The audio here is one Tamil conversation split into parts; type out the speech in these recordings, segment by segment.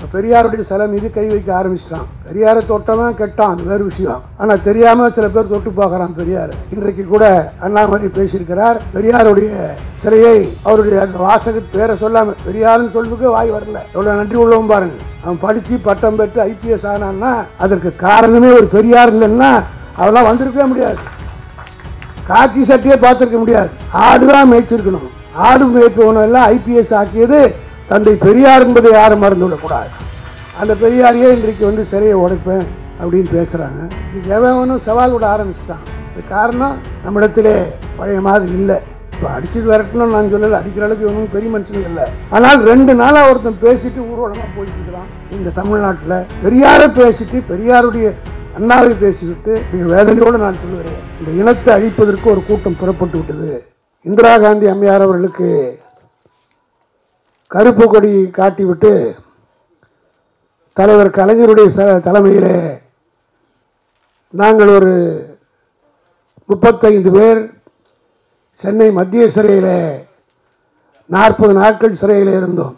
பெரியாருடைய சிலை மீது கை வைக்க ஆரம்பிச்சிட்டான் பெரியாரை தொட்டவன் கெட்டான் அது வேறு விஷயம் ஆனா தெரியாம சில பேர் தொட்டு பார்க்கறான் பெரியார் இன்றைக்கு கூட அண்ணாமலை பேசியிருக்கிறார் பெரியாருடைய சிலையை அவருடைய அந்த வாசக பேரை சொல்லாம பெரியாருன்னு சொல்றதுக்கு வாய் வரல எவ்வளவு நன்றி உள்ளவன் பாருங்க அவன் படிச்சு பட்டம் பெற்று ஐபிஎஸ் ஆனான்னா அதற்கு காரணமே ஒரு பெரியார் இல்லைன்னா அவெல்லாம் வந்திருக்கவே முடியாது காக்கி சட்டையே பார்த்துருக்க முடியாது ஆடு தான் மேய்ச்சிருக்கணும் ஆடு மேய்ப்பவனை எல்லாம் ஐபிஎஸ் ஆக்கியது தந்தை பெரியார் என்பதை யாரும் மறந்து விடக்கூடாது அந்த பெரியாரையே இன்றைக்கு வந்து சிறையை உடைப்பேன் அப்படின்னு பேசுகிறாங்க இன்னைக்கு எவனும் சவால் விட ஆரம்பிச்சிட்டான் அது காரணம் நம்மிடத்திலே பழைய மாதிரி இல்லை இப்போ அடிச்சது விரட்டணும்னு நான் சொல்லலை அடிக்கிற அளவுக்கு இவனும் பெரிய மனுஷனுங்க இல்லை ஆனால் ரெண்டு நாளாக ஒருத்தன் பேசிட்டு ஊர்வலமாக போயிட்டு இருக்கிறான் இந்த தமிழ்நாட்டில் பெரியாரை பேசிட்டு பெரியாருடைய அண்ணாவை பேசிவிட்டு மிக வேதனையோடு நான் சொல்லுகிறேன் இந்த இனத்தை அழிப்பதற்கு ஒரு கூட்டம் புறப்பட்டு விட்டது இந்திரா காந்தி அம்மையார் அவர்களுக்கு கருப்பு கொடி காட்டிவிட்டு தலைவர் கலைஞருடைய ச- தலைமையிலே நாங்கள் ஒரு முப்பத்தைந்து பேர் சென்னை மத்திய சிறையில் நாற்பது நாட்கள் சிறையில் இருந்தோம்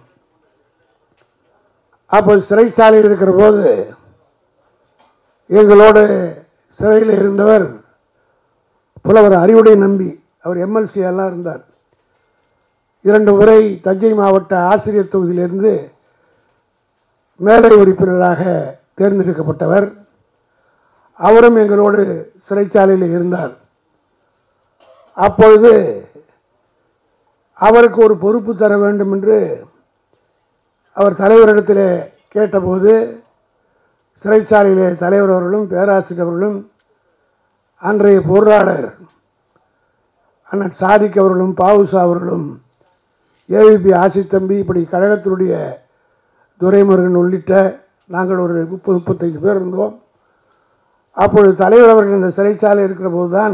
அப்போ சிறைச்சாலையில் இருக்கிற போது எங்களோடு சிறையில் இருந்தவர் புலவர் அறிவுடை நம்பி அவர் எம்எல்சி எல்லாம் இருந்தார் இரண்டு முறை தஞ்சை மாவட்ட ஆசிரியர் தொகுதியிலிருந்து மேலை உறுப்பினராக தேர்ந்தெடுக்கப்பட்டவர் அவரும் எங்களோடு சிறைச்சாலையில் இருந்தார் அப்பொழுது அவருக்கு ஒரு பொறுப்பு தர வேண்டும் என்று அவர் தலைவரிடத்தில் கேட்டபோது சிறைச்சாலையிலே தலைவர் அவர்களும் பேராசிரியர் அவர்களும் அன்றைய பொருளாளர் அண்ணன் சாதிக் அவர்களும் பாவுசா அவர்களும் ஏவிபி ஆசித்தம்பி இப்படி கழகத்தினுடைய துரைமுருகன் உள்ளிட்ட நாங்கள் ஒரு முப்பது முப்பத்தைந்து பேர் இருந்தோம் அப்பொழுது தலைவர் அவர்கள் இந்த சிறைச்சாலை இருக்கிற போதுதான்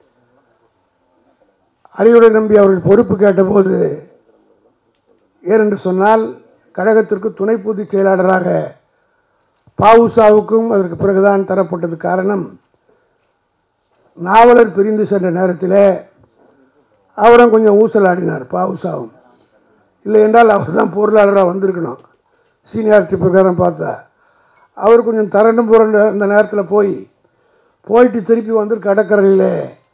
அறிவுரை நம்பி அவர்கள் பொறுப்பு கேட்டபோது ஏனென்று சொன்னால் கழகத்திற்கு துணை பொதுச் செயலாளராக பாவுசாவுக்கும் அதற்கு பிறகுதான் தரப்பட்டது காரணம் நாவலர் பிரிந்து சென்ற நேரத்தில் அவரும் கொஞ்சம் ஊசலாடினார் பாவுசாவும் இல்லை என்றால் அவர் தான் பொருளாளராக வந்திருக்கணும் சீனியாரிட்டி பிரகாரம் பார்த்தா அவர் கொஞ்சம் தரண்டும் புரண்டு அந்த நேரத்தில் போய் போயிட்டு திருப்பி வந்து கடற்கரையில்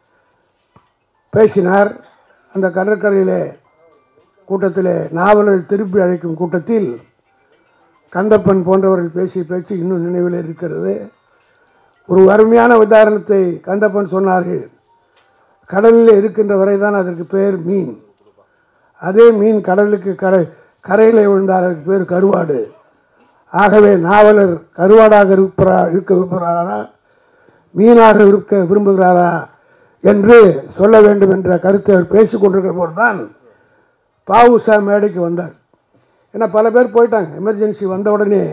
பேசினார் அந்த கடற்கரையில் கூட்டத்தில் நாவலர் திருப்பி அழைக்கும் கூட்டத்தில் கந்தப்பன் போன்றவர்கள் பேசிய பேச்சு இன்னும் நினைவில் இருக்கிறது ஒரு அருமையான உதாரணத்தை கந்தப்பன் சொன்னார்கள் கடலில் இருக்கின்ற வரை தான் அதற்கு பேர் மீன் அதே மீன் கடலுக்கு கடை கரையில் விழுந்தால் அதற்கு பேர் கருவாடு ஆகவே நாவலர் கருவாடாக இருப்பா இருக்க விரும்புகிறாரா மீனாக இருக்க விரும்புகிறாரா என்று சொல்ல வேண்டும் என்ற கருத்தை அவர் பேசிக் கொண்டிருக்கிற போது தான் பாவுசா மேடைக்கு வந்தார் ஏன்னா பல பேர் போயிட்டாங்க எமர்ஜென்சி வந்த உடனே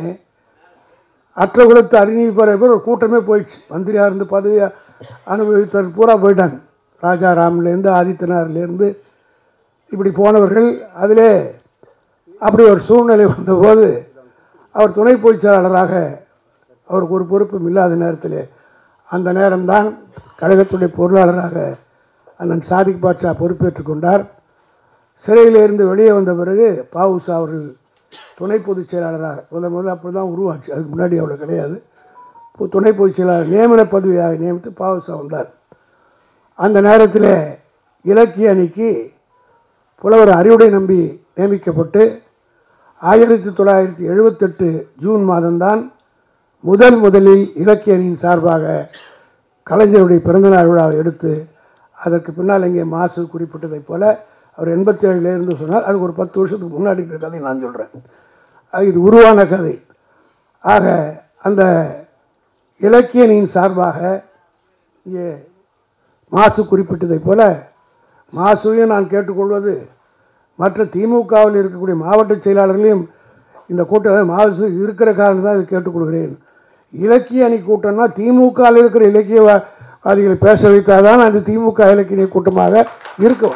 அற்ற குலத்து அறிஞர் பேர் ஒரு கூட்டமே போயிடுச்சு மந்திரியாக இருந்து பதவியாக அனுபவித்தவர் பூரா போயிட்டாங்க ராஜா ராம்லேருந்து ஆதித்யநாத்லேருந்து இப்படி போனவர்கள் அதிலே அப்படி ஒரு சூழ்நிலை வந்தபோது அவர் துணை பொதுச் செயலாளராக அவருக்கு ஒரு பொறுப்பும் இல்லாத நேரத்தில் அந்த நேரம்தான் கழகத்துடைய பொருளாளராக அண்ணன் சாதிக் பாட்சா பொறுப்பேற்றுக் கொண்டார் சிறையிலிருந்து வெளியே வந்த பிறகு பாவுசா அவர்கள் துணை பொதுச் செயலாளராக முதல் முதல்ல அப்படி தான் உருவாச்சு அதுக்கு முன்னாடி அவ்வளோ கிடையாது பு- துணை பொதுச் செயலாளர் நியமன பதவியாக நியமித்து பாவுசா வந்தார் அந்த நேரத்தில் இலக்கிய அணிக்கு புலவர் அறிவுடை நம்பி நியமிக்கப்பட்டு ஆயிரத்தி தொள்ளாயிரத்தி எழுபத்தெட்டு ஜூன் மாதம்தான் முதல் முதலில் இலக்கிய அணியின் சார்பாக கலைஞருடைய பிறந்தநாள் விழாவை எடுத்து அதற்கு பின்னால் இங்கே மாசு குறிப்பிட்டதைப் போல அவர் எண்பத்தி இருந்து சொன்னார் அதுக்கு ஒரு பத்து வருஷத்துக்கு முன்னாடி இருக்கிற கதை நான் சொல்கிறேன் இது உருவான கதை ஆக அந்த இலக்கிய அணியின் சார்பாக இங்கே மாசு குறிப்பிட்டதைப் போல மாசுவையும் நான் கேட்டுக்கொள்வது மற்ற திமுகவில் இருக்கக்கூடிய மாவட்ட செயலாளர்களையும் இந்த கூட்டம் மாசு இருக்கிற காரணம் தான் இதை கேட்டுக்கொள்கிறேன் இலக்கிய அணி கூட்டம்னா திமுகவில் இருக்கிற இலக்கியவாதிகளை பேச வைத்தாதான் அந்த திமுக இலக்கிய அணி கூட்டமாக இருக்கும்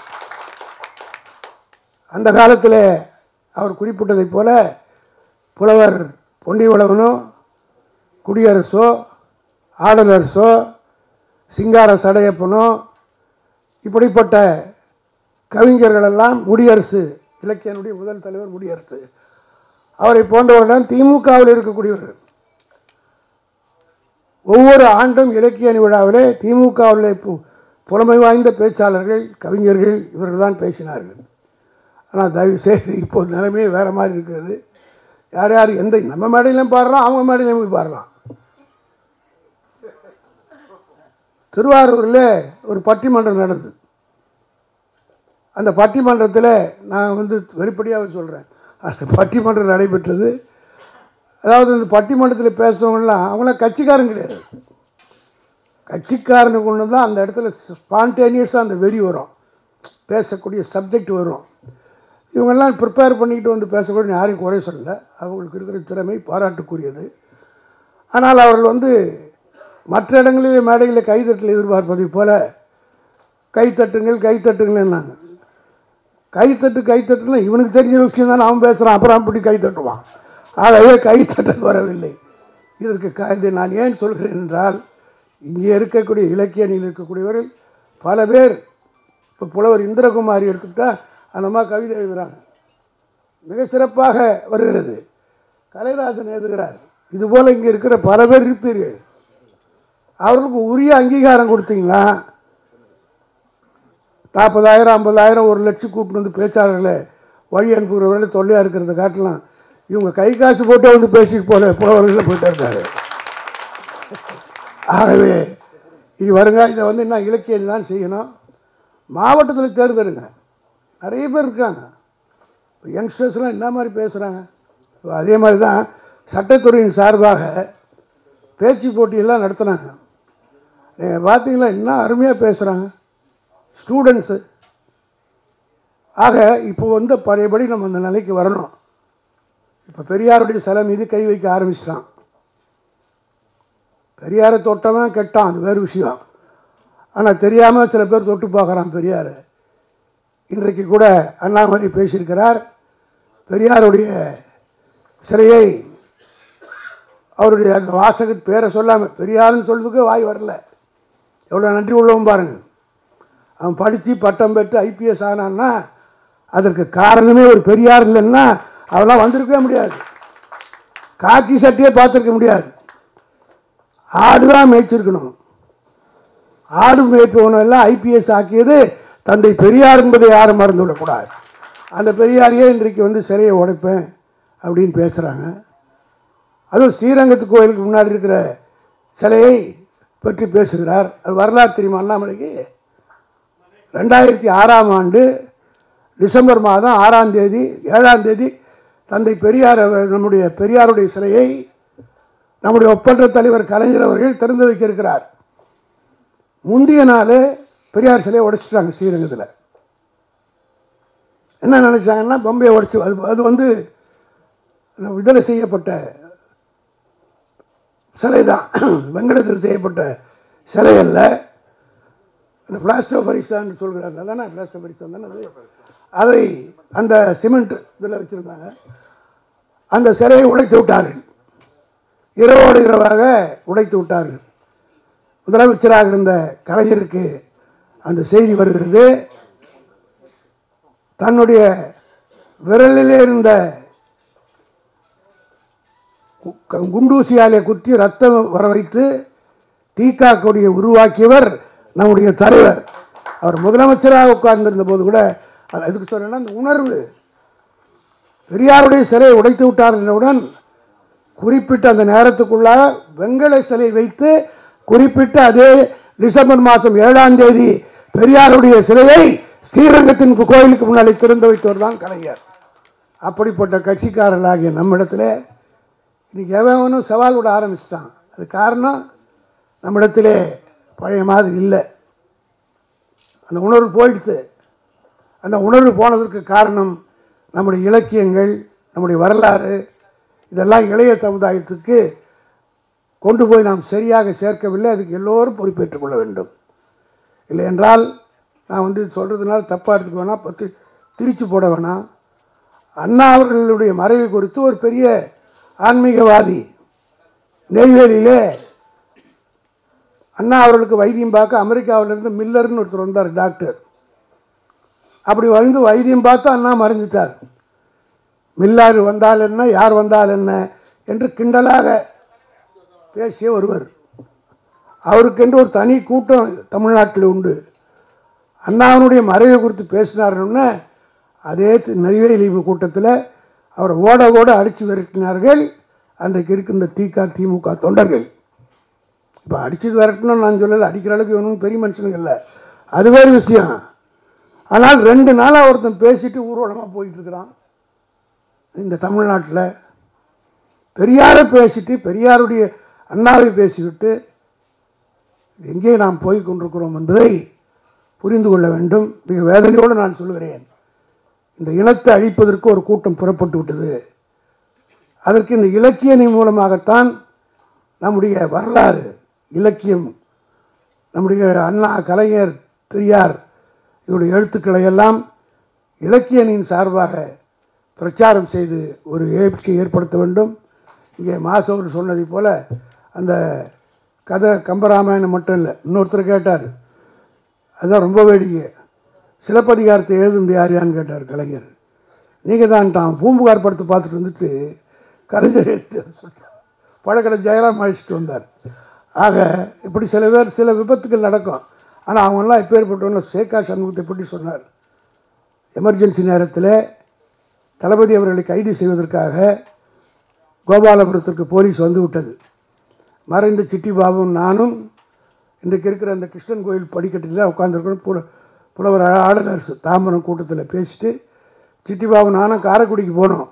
அந்த காலத்தில் அவர் குறிப்பிட்டதைப் போல புலவர் பொன்னிவளவனோ குடியரசோ ஆடலரசோ சிங்கார சடையப்பனோ இப்படிப்பட்ட கவிஞர்களெல்லாம் முடியரசு இலக்கியனுடைய முதல் தலைவர் முடியரசு அவரை போன்றவர்கள் திமுகவில் இருக்கக்கூடியவர்கள் ஒவ்வொரு ஆண்டும் இலக்கிய அணி விழாவிலே திமுகவில் பு- புலமை வாய்ந்த பேச்சாளர்கள் கவிஞர்கள் இவர்கள் தான் பேசினார்கள் ஆனால் தயவு செய்து இப்போ நிலைமையே வேறு மாதிரி இருக்கிறது யார் யார் எந்த நம்ம மேடையிலையும் பாடுறோம் அவங்க மேடையிலையும் போய் பாடுறோம் திருவாரூரில் ஒரு பட்டிமன்றம் நடந்தது அந்த பட்டிமன்றத்தில் நான் வந்து வெளிப்படையாக சொல்கிறேன் அந்த பட்டிமன்றம் நடைபெற்றது அதாவது இந்த பட்டிமன்றத்தில் பேசுகிறவங்களாம் அவங்களாம் கட்சிக்காரங்க கிடையாது கட்சிக்காரனுக்கு ஒன்று தான் அந்த இடத்துல ஸ்பான்டேனியஸாக அந்த வெறி வரும் பேசக்கூடிய சப்ஜெக்ட் வரும் இவங்கெல்லாம் ப்ரிப்பேர் பண்ணிக்கிட்டு வந்து பேசக்கூடிய யாரையும் குறை சொல்லலை அவங்களுக்கு இருக்கிற திறமை பாராட்டுக்குரியது ஆனால் அவர்கள் வந்து மற்ற இடங்களிலே மேடைகளில் கைத்தட்டல் எதிர்பார்ப்பதை போல கைத்தட்டுங்கள் கைத்தட்டுங்கள்னாங்க கைத்தட்டு கைத்தட்டுனா இவனுக்கு தெரிஞ்ச விஷயம் தான் அவன் பேசுகிறான் அப்புறம் அப்படி கைத்தட்டுவான் ஆகவே கைத்தட்டல் வரவில்லை இதற்கு க- இதை நான் ஏன் சொல்கிறேன் என்றால் இங்கே இருக்கக்கூடிய இலக்கிய அணியில் இருக்கக்கூடியவர்கள் பல பேர் இப்போ புலவர் இந்திரகுமாரி எடுத்துக்கிட்டா அந்த மாதிரி கவிதை எழுதுகிறாங்க மிக சிறப்பாக வருகிறது கலைராஜன் எழுதுகிறார் இதுபோல் இங்கே இருக்கிற பல பேர் இருப்பீர்கள் அவர்களுக்கு உரிய அங்கீகாரம் கொடுத்தீங்களா நாற்பதாயிரம் ஐம்பதாயிரம் ஒரு லட்சம் கூட்டிட்டு வந்து பேச்சாளர்களை வழி அனுப்புகிறவர்களை தொல்லையாக இருக்கிறத காட்டலாம் இவங்க கை காசு போட்டு வந்து பேசிட்டு போல புலவர்களில் போயிட்டே இருக்காரு ஆகவே இது வருங்க இதை வந்து என்ன இலக்கியம் தான் செய்யணும் மாவட்டத்தில் தேர்ந்தெடுங்க நிறைய பேர் இருக்காங்க இப்போ யங்ஸ்டர்ஸ்லாம் என்ன மாதிரி பேசுகிறாங்க இப்போ அதே மாதிரி தான் சட்டத்துறையின் சார்பாக பேச்சு போட்டியெல்லாம் நடத்துனாங்க நீங்கள் பார்த்தீங்களா என்ன அருமையாக பேசுகிறாங்க ஸ்டூடெண்ட்ஸு ஆக இப்போ வந்து பழையபடி நம்ம அந்த நிலைக்கு வரணும் இப்போ பெரியாருடைய சிலை மீது கை வைக்க ஆரம்பிச்சிட்டான் பெரியாரை தொட்டவன் கெட்டான் அது வேறு விஷயம் ஆனால் தெரியாமல் சில பேர் தொட்டு பார்க்குறான் பெரியார் இன்றைக்கு கூட அண்ணாமலை பேசியிருக்கிறார் பெரியாருடைய சிலையை அவருடைய அந்த வாசக பேரை சொல்லாமல் பெரியாருன்னு சொல்றதுக்கு வாய் வரல எவ்வளோ நன்றி உள்ளவன் பாருங்க அவன் படித்து பட்டம் பெற்று ஐபிஎஸ் ஆனான்னா அதற்கு காரணமே ஒரு பெரியார் இல்லைன்னா அவெல்லாம் வந்திருக்கவே முடியாது காக்கி சட்டையே பார்த்துருக்க முடியாது ஆடு தான் மேய்ச்சிருக்கணும் ஆடு மேய்ப்பவனெல்லாம் ஐபிஎஸ் ஆக்கியது தந்தை பெரியார் என்பதை யாரும் மறந்து விடக்கூடாது அந்த பெரியாரையே இன்றைக்கு வந்து சிலையை உடைப்பேன் அப்படின்னு பேசுகிறாங்க அதுவும் ஸ்ரீரங்கத்து கோயிலுக்கு முன்னாடி இருக்கிற சிலையை பற்றி பேசுகிறார் அது வரலாறு தெரியுமா அண்ணாமலைக்கு ரெண்டாயிரத்தி ஆறாம் ஆண்டு டிசம்பர் மாதம் ஆறாம் தேதி ஏழாம் தேதி தந்தை பெரியார் அவர் நம்முடைய பெரியாருடைய சிலையை நம்முடைய ஒப்பற்ற தலைவர் கலைஞர் அவர்கள் திறந்து வைக்க இருக்கிறார் முந்தைய நாள் பெரியார் சிலையை உடைச்சிட்டாங்க ஸ்ரீரங்கத்தில் என்ன நினச்சாங்கன்னா பொம்பையை உடைச்சு அது அது வந்து அந்த விடுதலை செய்யப்பட்ட சிலை தான் வெங்கடத்தில் செய்யப்பட்ட சிலை அல்ல அந்த பிளாஸ்டர் பரிசான்னு சொல்கிறார் அதானே பிளாஸ்டர் பரிசா தானே அது அதை அந்த சிமெண்ட் இதில் வச்சுருந்தாங்க அந்த சிலையை உடைத்து விட்டார்கள் இரவோடு இரவாக உடைத்து விட்டார்கள் முதலமைச்சராக இருந்த கலைஞருக்கு அந்த செய்தி வருகிறது தன்னுடைய விரலிலே இருந்த கு- குண்டூசியாலே குத்தி ரத்தம் வர வைத்து தீக்கா கொடியை உருவாக்கியவர் நம்முடைய தலைவர் அவர் முதலமைச்சராக உட்கார்ந்திருந்த போது கூட அது எதுக்கு சொல்றேன்னா அந்த உணர்வு பெரியாருடைய சிலையை உடைத்து விட்டார் என்றவுடன் குறிப்பிட்ட அந்த நேரத்துக்குள்ளாக வெங்கல சிலை வைத்து குறிப்பிட்ட அதே டிசம்பர் மாதம் ஏழாம் தேதி பெரியாருடைய சிலையை ஸ்ரீரங்கத்தின் கோயிலுக்கு முன்னாடி திறந்து வைத்தவர் தான் கலைஞர் அப்படிப்பட்ட கட்சிக்காரர்களாகிய நம்மிடத்தில் இன்னைக்கு எவனும் சவால் விட ஆரம்பிச்சிட்டான் அது காரணம் நம்மிடத்திலே பழைய மாதிரி இல்லை அந்த உணர்வு போயிடுத்து அந்த உணர்வு போனதற்கு காரணம் நம்முடைய இலக்கியங்கள் நம்முடைய வரலாறு இதெல்லாம் இளைய சமுதாயத்துக்கு கொண்டு போய் நாம் சரியாக சேர்க்கவில்லை அதுக்கு எல்லோரும் பொறுப்பேற்றுக் கொள்ள வேண்டும் இல்லை என்றால் நான் வந்து சொல்கிறதுனால தப்பாக எடுத்துக்க வேணாம் பத்து திரிச்சு போட வேணாம் அண்ணா அவர்களுடைய மறைவை குறித்து ஒரு பெரிய ஆன்மீகவாதி நெய்வேலியிலே அண்ணா அவர்களுக்கு வைத்தியம் பார்க்க அமெரிக்காவிலிருந்து மில்லர்னு ஒருத்தர் வந்தார் டாக்டர் அப்படி வந்து வைத்தியம் பார்த்து அண்ணா மறைஞ்சிட்டார் மில்லாறு வந்தால் என்ன யார் வந்தால் என்ன என்று கிண்டலாக பேசிய ஒருவர் அவருக்கென்று ஒரு தனி கூட்டம் தமிழ்நாட்டில் உண்டு அண்ணாவினுடைய மறைவை குறித்து பேசினார்னு அதே தி- நெய்வேலி கூட்டத்தில் அவர் ஓட ஓட அடித்து விரட்டினார்கள் அன்றைக்கு இருக்கின்ற திக திமுக தொண்டர்கள் இப்போ அடித்து விரட்டணும்னு நான் சொல்லலை அடிக்கிற அளவுக்கு இவனும் பெரிய மனுஷனுங்க இல்லை அது வேறு விஷயம் ஆனால் ரெண்டு நாளாக ஒருத்தன் பேசிட்டு ஊர்வலமாக போயிட்டு இருக்கிறான் இந்த தமிழ்நாட்டில் பெரியாரை பேசிட்டு பெரியாருடைய அண்ணாவை பேசிவிட்டு எங்கே நாம் போய் கொண்டிருக்கிறோம் என்பதை புரிந்து கொள்ள வேண்டும் மிக வேதனையோடு நான் சொல்கிறேன் இந்த இனத்தை அழிப்பதற்கு ஒரு கூட்டம் புறப்பட்டு விட்டது அதற்கு இந்த இலக்கியணி மூலமாகத்தான் நம்முடைய வரலாறு இலக்கியம் நம்முடைய அண்ணா கலைஞர் பெரியார் இவருடைய எழுத்துக்களை எல்லாம் இலக்கியனின் சார்பாக பிரச்சாரம் செய்து ஒரு எழுச்சியை ஏற்படுத்த வேண்டும் இங்கே மாசவர் சொன்னதைப் போல அந்த கதை கம்பராமாயணம் மட்டும் இல்லை இன்னொருத்தர் கேட்டார் அதுதான் ரொம்ப வேடிக்கை சிலப்பதிகாரத்தை எழுதுந்து யார் யான்னு கேட்டார் கலைஞர் நீங்கள் தான் தான் பூம்புகார் படத்தை பார்த்துட்டு வந்துட்டு கலைஞர் எழுதிட்டார் சொல்லிட்டார் பழக்கடை ஜெயராம் அழைச்சிட்டு வந்தார் ஆக இப்படி சில பேர் சில விபத்துகள் நடக்கும் ஆனால் அவங்கெல்லாம் எப்பேற்பட்டவங்க சேகா சண்முகத்தை பற்றி சொன்னார் எமர்ஜென்சி நேரத்தில் தளபதி அவர்களை கைது செய்வதற்காக கோபாலபுரத்திற்கு போலீஸ் வந்து விட்டது மறைந்த சிட்டி பாபுவும் நானும் இன்றைக்கு இருக்கிற அந்த கிருஷ்ணன் கோயில் படிக்கட்டில் தான் உட்காந்துருக்கணும் புல புலவர் ஆளுநர் தாம்பரம் கூட்டத்தில் பேசிட்டு சிட்டி பாபு நானும் காரைக்குடிக்கு போனோம்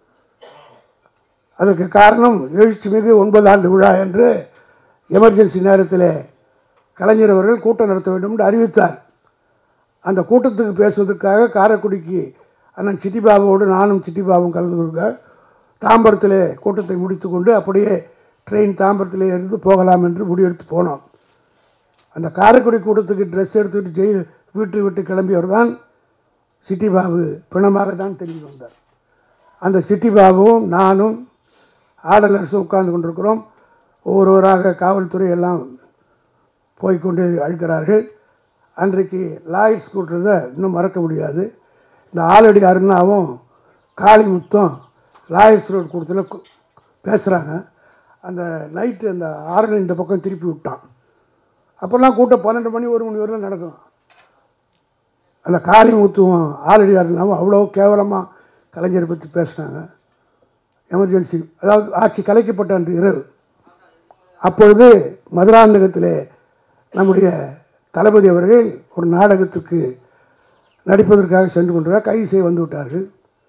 அதற்கு காரணம் எழுச்சி மிகு ஒன்பது ஆண்டு விழா என்று எமர்ஜென்சி நேரத்தில் கலைஞர் அவர்கள் கூட்டம் நடத்த வேண்டும் என்று அறிவித்தார் அந்த கூட்டத்துக்கு பேசுவதற்காக காரைக்குடிக்கு அண்ணன் சிட்டிபாபுவோடு நானும் சிட்டிபாபும் கலந்து கொள்க தாம்பரத்தில் கூட்டத்தை முடித்துக்கொண்டு அப்படியே ட்ரெயின் தாம்பரத்திலே இருந்து போகலாம் என்று முடிவெடுத்து போனோம் அந்த காரைக்குடி கூட்டத்துக்கு ட்ரெஸ் எடுத்துக்கிட்டு ஜெயில் வீட்டு விட்டு கிளம்பியவர் தான் சிட்டிபாபு பிணமாக தான் தெரிந்து வந்தார் அந்த சிட்டிபாபுவும் நானும் ஆடலரசும் உட்கார்ந்து கொண்டிருக்கிறோம் ஒவ்வொருவராக காவல்துறை எல்லாம் போய்க்கொண்டு அழுக்கிறார்கள் அன்றைக்கு லாய்ட்ஸ் கூட்டுறதை இன்னும் மறக்க முடியாது இந்த ஆலடி அருணாவும் காளிமுத்தும் லாயர்ஸ் ரோடு கூட்டத்தில் பேசுகிறாங்க அந்த நைட்டு அந்த ஆரணி இந்த பக்கம் திருப்பி விட்டான் அப்போல்லாம் கூட்டம் பன்னெண்டு மணி ஒரு மணி வரையிலும் நடக்கும் அந்த காளிமுத்துவும் ஆலடி அருணாவும் அவ்வளோ கேவலமாக கலைஞரை பற்றி பேசுனாங்க எமர்ஜென்சி அதாவது ஆட்சி கலைக்கப்பட்ட அன்று இரவு அப்பொழுது மதுராந்தகத்திலே நம்முடைய தளபதி அவர்கள் ஒரு நாடகத்துக்கு நடிப்பதற்காக சென்று கொண்டிருக்கிறார் கைது செய்ய வந்து விட்டார்கள்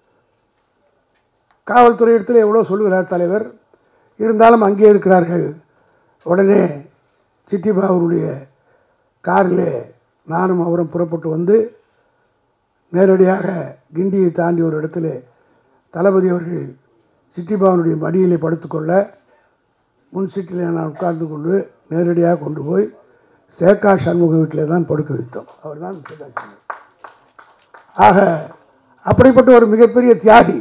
காவல்துறை இடத்துல எவ்வளோ சொல்லுகிறார் தலைவர் இருந்தாலும் அங்கே இருக்கிறார்கள் உடனே சிட்டிபாபுடைய காரிலே நானும் அவரும் புறப்பட்டு வந்து நேரடியாக கிண்டியை தாண்டி ஒரு இடத்துல தளபதி அவர்கள் சிட்டிபாவனுடைய மடியிலே படுத்துக்கொள்ள முன் சீட்டில் நான் உட்கார்ந்து கொண்டு நேரடியாக கொண்டு போய் சேகா சண்முக வீட்டில் தான் படுக்க வைத்தோம் அவர் தான் சேகா சண்முகம் ஆக அப்படிப்பட்ட ஒரு மிகப்பெரிய தியாகி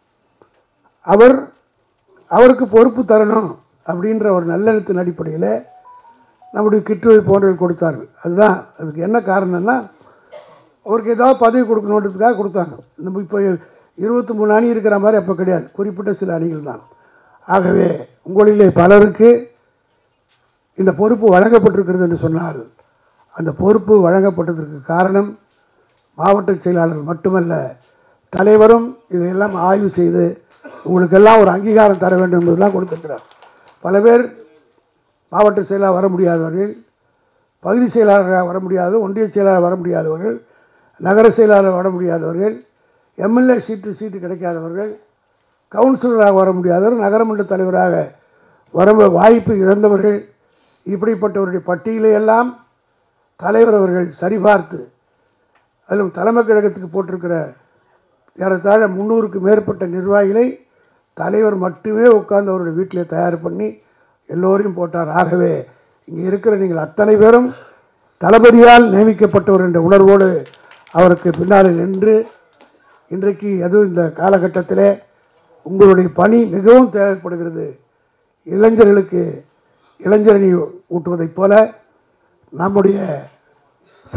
அவர் அவருக்கு பொறுப்பு தரணும் அப்படின்ற ஒரு நல்லெண்ணத்தின் அடிப்படையில் நம்முடைய கிட்டுவை போன்றவர்கள் கொடுத்தார்கள் அதுதான் அதுக்கு என்ன காரணம்னா அவருக்கு ஏதாவது பதவி கொடுக்கணுன்றதுக்காக கொடுத்தாங்க நம்ம இப்போ இருபத்தி மூணு அணி இருக்கிற மாதிரி அப்போ கிடையாது குறிப்பிட்ட சில அணிகள் தான் ஆகவே உங்களிலே பலருக்கு இந்த பொறுப்பு வழங்கப்பட்டிருக்கிறது என்று சொன்னால் அந்த பொறுப்பு வழங்கப்பட்டதற்கு காரணம் மாவட்ட செயலாளர் மட்டுமல்ல தலைவரும் இதையெல்லாம் ஆய்வு செய்து உங்களுக்கெல்லாம் ஒரு அங்கீகாரம் தர வேண்டும் என்பதெல்லாம் கொடுத்திருக்கிறார் பல பேர் மாவட்ட செயலாளர் வர முடியாதவர்கள் பகுதி செயலாளராக வர முடியாது ஒன்றிய செயலாளர் வர முடியாதவர்கள் நகர செயலாளர் வர முடியாதவர்கள் எம்எல்ஏ சீட்டு சீட்டு கிடைக்காதவர்கள் கவுன்சிலராக வர முடியாதவர் நகரமன்ற தலைவராக வர வாய்ப்பு இழந்தவர்கள் இப்படிப்பட்டவருடைய பட்டியலை எல்லாம் தலைவர் அவர்கள் சரிபார்த்து அதிலும் தலைமை கழகத்துக்கு போட்டிருக்கிற ஏறத்தாழ முந்நூறுக்கு மேற்பட்ட நிர்வாகிகளை தலைவர் மட்டுமே உட்கார்ந்து அவருடைய வீட்டிலே தயார் பண்ணி எல்லோரையும் போட்டார் ஆகவே இங்கே இருக்கிற நீங்கள் அத்தனை பேரும் தளபதியால் நியமிக்கப்பட்டவர் என்ற உணர்வோடு அவருக்கு பின்னால் நின்று இன்றைக்கு அதுவும் இந்த காலகட்டத்தில் உங்களுடைய பணி மிகவும் தேவைப்படுகிறது இளைஞர்களுக்கு இளைஞரணி ஊட்டுவதைப் போல நம்முடைய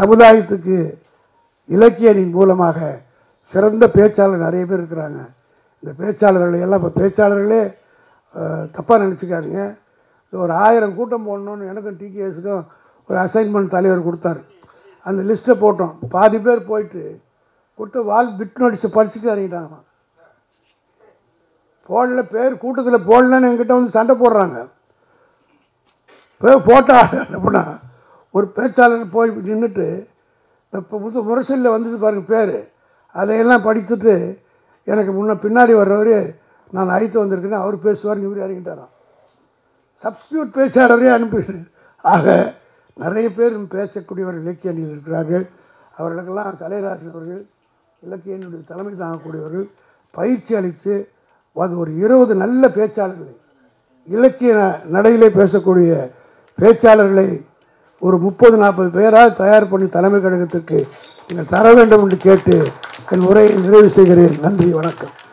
சமுதாயத்துக்கு இலக்கியனின் மூலமாக சிறந்த பேச்சாளர் நிறைய பேர் இருக்கிறாங்க இந்த பேச்சாளர்களை எல்லாம் இப்போ பேச்சாளர்களே தப்பாக நினச்சிக்காதீங்க இது ஒரு ஆயிரம் கூட்டம் போடணும்னு எனக்கும் டிகேஎஸுக்கும் ஒரு அசைன்மெண்ட் தலைவர் கொடுத்தாரு அந்த லிஸ்ட்டை போட்டோம் பாதி பேர் போயிட்டு கொடுத்து வால் பிட் நோட்டீஸை படிச்சுட்டு இறங்கிட்டாங்க போடல பேர் கூட்டத்தில் போடலன்னு என்கிட்ட வந்து சண்டை போடுறாங்க பேர் போட்டா அப்படின்னா ஒரு பேச்சாளர் போய் நின்றுட்டு இப்போ புது முரசலில் வந்தது பாருங்க பேர் அதையெல்லாம் படித்துட்டு எனக்கு முன்ன பின்னாடி வர்றவர் நான் அழைத்து வந்திருக்கேன்னு அவர் பேசுவார் இவர் இறங்கிட்டாராம் சப்ஸ்டியூட் பேச்சாளரே அனுப்பிடு ஆக நிறைய பேர் பேசக்கூடியவர் இலக்கிய அணியில் இருக்கிறார்கள் அவர்களுக்கெல்லாம் கலைராசன் அவர்கள் இலக்கிய அணியுடைய தலைமை தாங்கக்கூடியவர்கள் பயிற்சி அளித்து அது ஒரு இருபது நல்ல பேச்சாளர்களை இலக்கிய ந- நடையிலே பேசக்கூடிய பேச்சாளர்களை ஒரு முப்பது நாற்பது பேராக தயார் பண்ணி தலைமை கழகத்திற்கு நீங்கள் தர வேண்டும் என்று கேட்டு என் உரையை நிறைவு செய்கிறேன் நன்றி வணக்கம்